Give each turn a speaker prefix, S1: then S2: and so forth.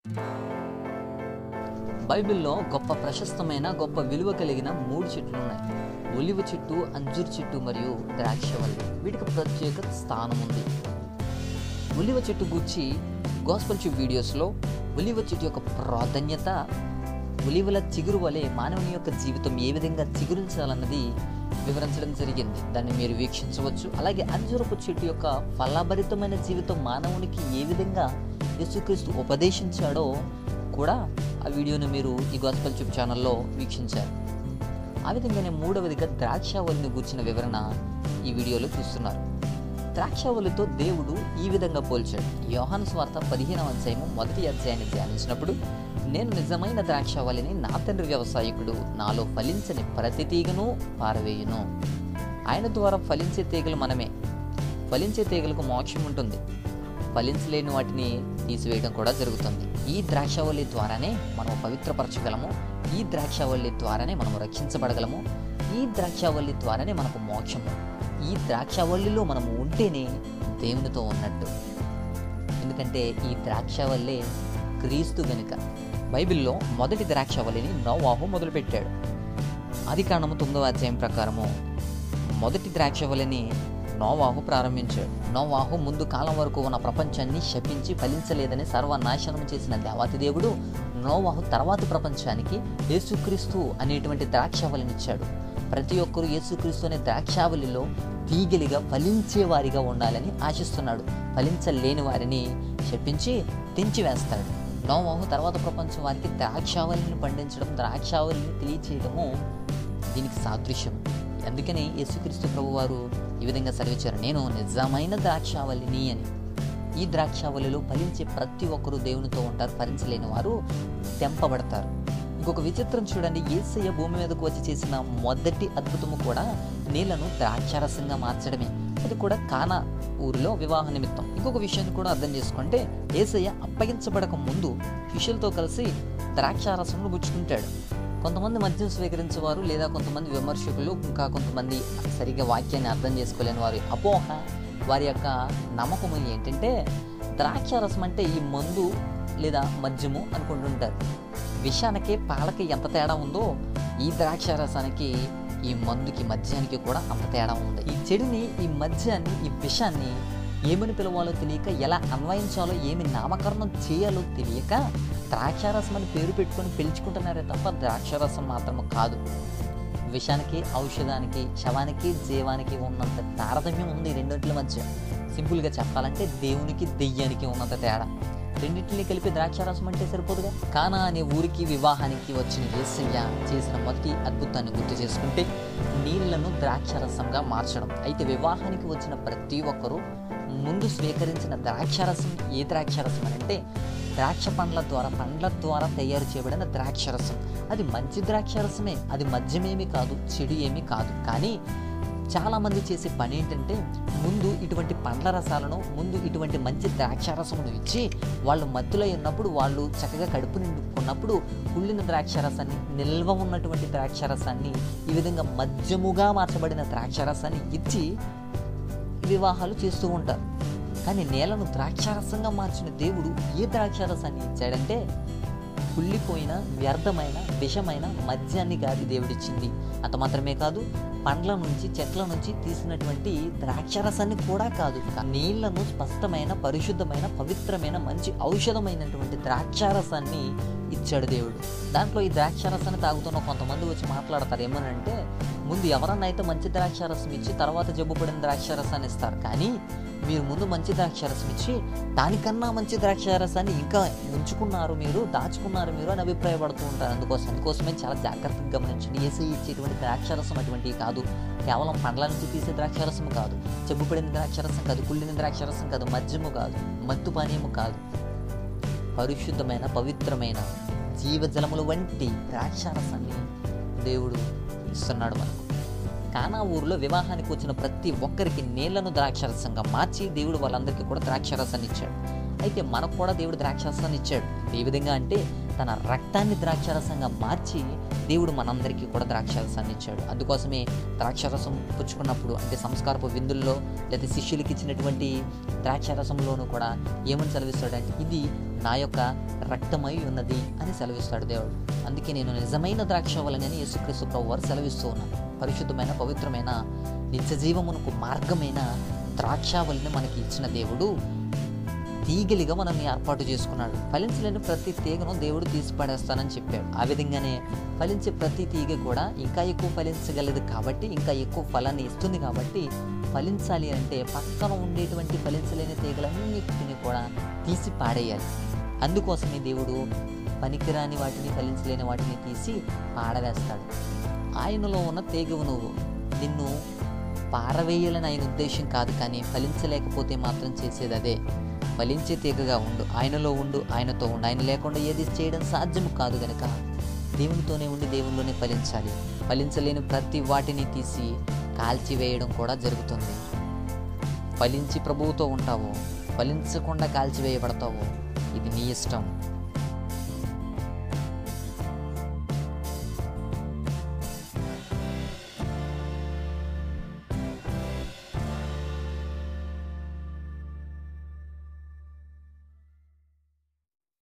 S1: బైబిల్లో గొప్ప ప్రశస్తమైన గొప్ప విలువ కలిగిన మూడు చెట్లు ఉన్నాయి ఒలివ చెట్టు అంజూర్ చెట్టు మరియు ద్రాక్షవల్లి వీటికి ప్రత్యేక స్థానం ఉంది ఒలివ చెట్టు గూర్చి గోస్పల్ ట్యూబ్ వీడియోస్లో ఒలివ చెట్టు యొక్క ప్రాధాన్యత ఒలివల చిగురు వలె మానవుని యొక్క జీవితం ఏ విధంగా చిగురించాలన్నది వివరించడం జరిగింది దాన్ని మీరు వీక్షించవచ్చు అలాగే అంజూరపు చెట్టు యొక్క ఫలభరితమైన జీవితం మానవునికి ఏ విధంగా యేసుక్రీస్తు ఉపదేశించాడో కూడా ఆ వీడియోను మీరు ఈ గోస్పల్ ట్యూబ్ ఛానల్లో వీక్షించారు ఆ విధంగానే మూడవదిగా ద్రాక్షావళిని గూర్చిన వివరణ ఈ వీడియోలో చూస్తున్నారు ద్రాక్షావళితో దేవుడు ఈ విధంగా పోల్చాడు యోహాను స్వార్థ పదిహేనవ అధ్యాయము మొదటి అధ్యాయాన్ని ధ్యానించినప్పుడు నేను నిజమైన ద్రాక్షావళిని నా తండ్రి వ్యవసాయకుడు నాలో ఫలించని ప్రతి తీగను పారవేయును ఆయన ద్వారా ఫలించే తీగలు మనమే ఫలించే తీగలకు మోక్షం ఉంటుంది ఫలించలేని వాటిని తీసివేయడం కూడా జరుగుతుంది ఈ ద్రాక్షావళి ద్వారానే మనం పవిత్రపరచగలము ఈ ద్రాక్షావళి ద్వారానే మనం రక్షించబడగలము ఈ ద్రాక్షావళి ద్వారానే మనకు మోక్షము ఈ ద్రాక్షావళిలో మనము ఉంటేనే దేవునితో ఉన్నట్టు ఎందుకంటే ఈ ద్రాక్షావల్లే క్రీస్తు గనుక బైబిల్లో మొదటి ద్రాక్షావళిని నోవాహు మొదలుపెట్టాడు ఆది కాండము తొమ్మిదవ అధ్యాయం ప్రకారము మొదటి ద్రాక్షవల్లిని నోవాహు ప్రారంభించాడు నోవాహు ముందు కాలం వరకు ఉన్న ప్రపంచాన్ని శపించి ఫలించలేదని సర్వనాశనం చేసిన దేవాతి దేవుడు నోవాహు తర్వాతి ప్రపంచానికి యేసుక్రీస్తు అనేటువంటి ద్రాక్షావళినిచ్చాడు ప్రతి ఒక్కరూ యేసుక్రీస్తు అనే ద్రాక్షావళిలో తీగలిగా ఫలించే వారిగా ఉండాలని ఆశిస్తున్నాడు ఫలించలేని వారిని శపించి తెంచివేస్తాడు నోవాహు తర్వాత ప్రపంచం వారికి ద్రాక్షావళిని పండించడం ద్రాక్షావళిని తెలియచేయడము దీనికి సాదృశ్యం అందుకని యేసుక్రీస్తు ప్రభు వారు ఈ విధంగా సెలవిచ్చారు నేను నిజమైన ద్రాక్షావళిని అని ఈ ద్రాక్షావళిలో ఫలించే ప్రతి ఒక్కరూ దేవునితో ఉంటారు ఫలించలేని వారు తెంపబడతారు ఇంకొక విచిత్రం చూడండి ఏసయ్య భూమి మీదకు వచ్చి చేసిన మొదటి అద్భుతము కూడా నీళ్లను ద్రాక్షారసంగా మార్చడమే అది కూడా కానా ఊరిలో వివాహ నిమిత్తం ఇంకొక విషయాన్ని కూడా అర్థం చేసుకుంటే ఏసయ్య అప్పగించబడక ముందు శిష్యులతో కలిసి ద్రాక్షారసంను పుచ్చుకుంటాడు కొంతమంది మద్యం స్వీకరించేవారు లేదా కొంతమంది విమర్శకులు ఇంకా కొంతమంది సరిగ్గా వాక్యాన్ని అర్థం చేసుకోలేని వారి అపోహ వారి యొక్క నమ్మకం ఏంటంటే ద్రాక్షారసం అంటే ఈ మందు లేదా మద్యము అనుకుంటుంటారు విషానికి పాలకి ఎంత తేడా ఉందో ఈ ద్రాక్షారసానికి ఈ మందుకి మద్యానికి కూడా అంత తేడా ఉంది ఈ చెడుని ఈ మద్యాన్ని ఈ విషాన్ని ఏమని పిలవాలో తెలియక ఎలా అన్వయించాలో ఏమి నామకరణం చేయాలో తెలియక ద్రాక్షారసం అని పేరు పెట్టుకొని పిలుచుకుంటున్నారే తప్ప ద్రాక్షారసం మాత్రం కాదు విషానికి ఔషధానికి శవానికి జీవానికి ఉన్నంత తారతమ్యం ఉంది ఈ రెండింటిల మధ్య సింపుల్గా చెప్పాలంటే దేవునికి దెయ్యానికి ఉన్నంత తేడా రెండింటిని కలిపి ద్రాక్షారసం అంటే సరిపోదుగా కానా అనే ఊరికి వివాహానికి వచ్చిన యేసయ్య చేసిన మొదటి అద్భుతాన్ని గుర్తు చేసుకుంటే నీళ్లను ద్రాక్షారసంగా మార్చడం అయితే వివాహానికి వచ్చిన ప్రతి ఒక్కరూ ముందు స్వీకరించిన ద్రాక్షారసం ఏ ద్రాక్షారసం అని అంటే ద్రాక్ష పండ్ల ద్వారా పండ్ల ద్వారా తయారు చేయబడిన ద్రాక్షరసం అది మంచి ద్రాక్షరసమే అది మద్యమేమి కాదు చెడు ఏమీ కాదు కానీ చాలామంది చేసే పని ఏంటంటే ముందు ఇటువంటి పండ్ల రసాలను ముందు ఇటువంటి మంచి ద్రాక్షారసమును ఇచ్చి వాళ్ళు మత్తులో ఉన్నప్పుడు వాళ్ళు చక్కగా కడుపు నిండుకున్నప్పుడు కుళ్ళిన ద్రాక్షారసాన్ని నిల్వ ఉన్నటువంటి ద్రాక్షారసాన్ని ఈ విధంగా మద్యముగా మార్చబడిన ద్రాక్షారసాన్ని ఇచ్చి వివాహాలు చేస్తూ ఉంటారు కానీ నేలను ద్రాక్షారసంగా మార్చిన దేవుడు ఏ ద్రాక్షారసాన్ని ఇచ్చాడంటే కుళ్ళిపోయిన వ్యర్థమైన విషమైన మద్యాన్ని కాదు దేవుడిచ్చింది అంత మాత్రమే కాదు పండ్ల నుంచి చెట్ల నుంచి తీసినటువంటి ద్రాక్షారసాన్ని కూడా కాదు నీళ్లను స్పష్టమైన పరిశుద్ధమైన పవిత్రమైన మంచి ఔషధమైనటువంటి ద్రాక్షారసాన్ని ఇచ్చాడు దేవుడు దాంట్లో ఈ ద్రాక్షారసాన్ని తాగుతున్న కొంతమంది వచ్చి మాట్లాడతారు ఏమనంటే ముందు ఎవరన్నా అయితే మంచి ద్రాక్షారసం ఇచ్చి తర్వాత జబ్బు పడిన ద్రాక్షారసాన్ని ఇస్తారు కానీ మీరు ముందు మంచి ద్రాక్షారసం ఇచ్చి దానికన్నా మంచి ద్రాక్షారసాన్ని ఇంకా ఉంచుకున్నారు మీరు దాచుకున్నారు మీరు అని అభిప్రాయపడుతూ ఉంటారు అందుకోసం అందుకోసమే చాలా జాగ్రత్తగా గమనించండి ఏసీ ఇచ్చేటువంటి ద్రాక్షారసం అటువంటివి కాదు కేవలం పండ్ల నుంచి తీసే ద్రాక్షారసం కాదు చెబ్బు పడిన ద్రాక్షారసం కాదు కుళ్ళిన ద్రాక్షారసం కాదు మద్యము కాదు మత్తు పానీయము కాదు పరిశుద్ధమైన పవిత్రమైన జీవజలముల వంటి ద్రాక్షారసాన్ని దేవుడు ఇస్తున్నాడు మనకు కానా ఊరిలో వివాహానికి వచ్చిన ప్రతి ఒక్కరికి నీళ్లను ద్రాక్షరసంగా మార్చి దేవుడు వాళ్ళందరికీ కూడా ద్రాక్షరసాన్ని ఇచ్చాడు అయితే మనకు కూడా దేవుడు ద్రాక్షారసాన్ని ఇచ్చాడు ఏ విధంగా అంటే తన రక్తాన్ని ద్రాక్షారసంగా మార్చి దేవుడు మనందరికీ కూడా ద్రాక్షారసాన్ని ఇచ్చాడు అందుకోసమే ద్రాక్షారసం పుచ్చుకున్నప్పుడు అంటే సంస్కారపు విందుల్లో లేదా శిష్యులకి ఇచ్చినటువంటి ద్రాక్షారసంలోనూ కూడా ఏమని సెలవిస్తాడంటే ఇది నా యొక్క రక్తమై ఉన్నది అని సెలవిస్తాడు దేవుడు అందుకే నేను నిజమైన ద్రాక్షవలనని యేసుక్రీస్తు ప్రభు వారు సెలవిస్తూ ఉన్నాను పరిశుద్ధమైన పవిత్రమైన నిత్యజీవమునకు మార్గమైన ద్రాక్షావళిని మనకి ఇచ్చిన దేవుడు తీగలిగా మనల్ని ఏర్పాటు చేసుకున్నాడు ఫలించలేని ప్రతి తీగను దేవుడు తీసి పడేస్తానని చెప్పాడు ఆ విధంగానే ఫలించే ప్రతి తీగ కూడా ఇంకా ఎక్కువ ఫలించగలదు కాబట్టి ఇంకా ఎక్కువ ఫలాన్ని ఇస్తుంది కాబట్టి ఫలించాలి అంటే పక్కన ఉండేటువంటి ఫలించలేని తీగలన్నిటిని కూడా తీసి పాడేయాలి అందుకోసమే దేవుడు పనికిరాని వాటిని ఫలించలేని వాటిని తీసి పాడవేస్తాడు ఆయనలో ఉన్న తీగవు నువ్వు నిన్ను పారవేయాలని ఆయన ఉద్దేశం కాదు కానీ ఫలించలేకపోతే మాత్రం చేసేది అదే ఫలించే తీగగా ఉండు ఆయనలో ఉండు ఆయనతో ఉండు ఆయన లేకుండా ఏది చేయడం సాధ్యం కాదు గనుక దేవునితోనే ఉండి దేవునిలోనే ఫలించాలి ఫలించలేని ప్రతి వాటిని తీసి కాల్చివేయడం కూడా జరుగుతుంది ఫలించి ప్రభువుతో ఉంటావు ఫలించకుండా కాల్చివేయబడతావు ఇది నీ ఇష్టం